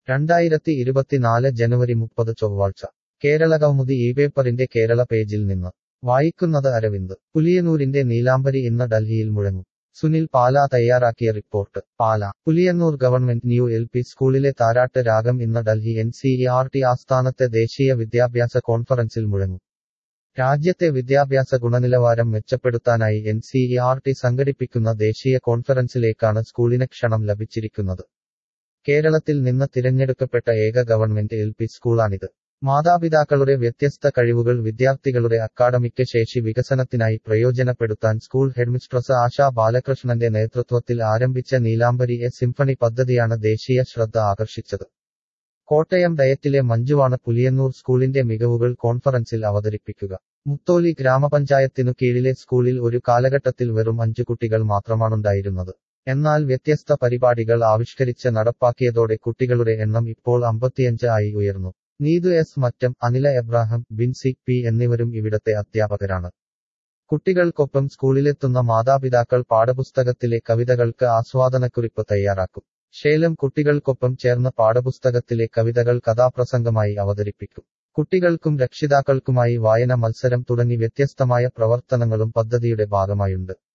രണ്ടായിരത്തി ഇരുപത്തിനാല് ജനുവരി മുപ്പത് ചൊവ്വാഴ്ച കേരള കൗമുദി ഈ പേപ്പറിന്റെ കേരള പേജിൽ നിന്ന് വായിക്കുന്നത് അരവിന്ദ് പുലിയന്നൂരിന്റെ നീലാംബരി ഇന്ന് ഡൽഹിയിൽ മുഴങ്ങും സുനിൽ പാല തയ്യാറാക്കിയ report Pala Puliyannur government new L P സ്കൂളിലെ താരാട്ട് രാഗം ഇന്ന് Delhi N C E R T ആസ്ഥാനത്തെ ദേശീയ വിദ്യാഭ്യാസ കോൺഫറൻസിൽ മുഴങ്ങും രാജ്യത്തെ വിദ്യാഭ്യാസ ഗുണനിലവാരം മെച്ചപ്പെടുത്താനായി N C E R T സംഘടിപ്പിക്കുന്ന ദേശീയ കോൺഫറൻസിലേക്കാണ് സ്കൂളിന് ക്ഷണം ലഭിച്ചിരിക്കുന്നത് കേരളത്തിൽ നിന്ന് തിരഞ്ഞെടുക്കപ്പെട്ട ഏക ഗവൺമെന്റ് എൽ പി സ്കൂളാണിത് മാതാപിതാക്കളുടെ വ്യത്യസ്ത കഴിവുകൾ വിദ്യാർത്ഥികളുടെ അക്കാഡമിക് ശേഷി വികസനത്തിനായി പ്രയോജനപ്പെടുത്താൻ സ്കൂൾ ഹെഡ്മിസ്ട്രസ് ആശാ ബാലകൃഷ്ണന്റെ നേതൃത്വത്തിൽ ആരംഭിച്ച നീലാംബരി എ സിംഫണി പദ്ധതിയാണ് ദേശീയ ശ്രദ്ധ ആകർഷിച്ചത് കോട്ടയം ഡയറ്റിലെ മഞ്ജുവാണ് പുലിയന്നൂർ സ്കൂളിന്റെ മികവുകൾ കോൺഫറൻസിൽ അവതരിപ്പിക്കുക മുത്തോലി ഗ്രാമപഞ്ചായത്തിനു കീഴിലെ സ്കൂളിൽ ഒരു കാലഘട്ടത്തിൽ വെറും അഞ്ചു കുട്ടികൾ മാത്രമാണുണ്ടായിരുന്നത് എന്നാൽ വ്യത്യസ്ത പരിപാടികൾ ആവിഷ്കരിച്ച് നടപ്പാക്കിയതോടെ കുട്ടികളുടെ എണ്ണം ഇപ്പോൾ അമ്പത്തിയഞ്ച് ആയി ഉയർന്നു നീതു എസ് മറ്റം അനില എബ്രാഹിം ബിൻസി പി എന്നിവരും ഇവിടത്തെ അധ്യാപകരാണ് കുട്ടികൾക്കൊപ്പം സ്കൂളിലെത്തുന്ന മാതാപിതാക്കൾ പാഠപുസ്തകത്തിലെ കവിതകൾക്ക് ആസ്വാദനക്കുറിപ്പ് തയ്യാറാക്കും ശേലം കുട്ടികൾക്കൊപ്പം ചേർന്ന് പാഠപുസ്തകത്തിലെ കവിതകൾ കഥാപ്രസംഗമായി അവതരിപ്പിക്കും കുട്ടികൾക്കും രക്ഷിതാക്കൾക്കുമായി വായന മത്സരം തുടങ്ങി വ്യത്യസ്തമായ പ്രവർത്തനങ്ങളും പദ്ധതിയുടെ ഭാഗമായുണ്ട്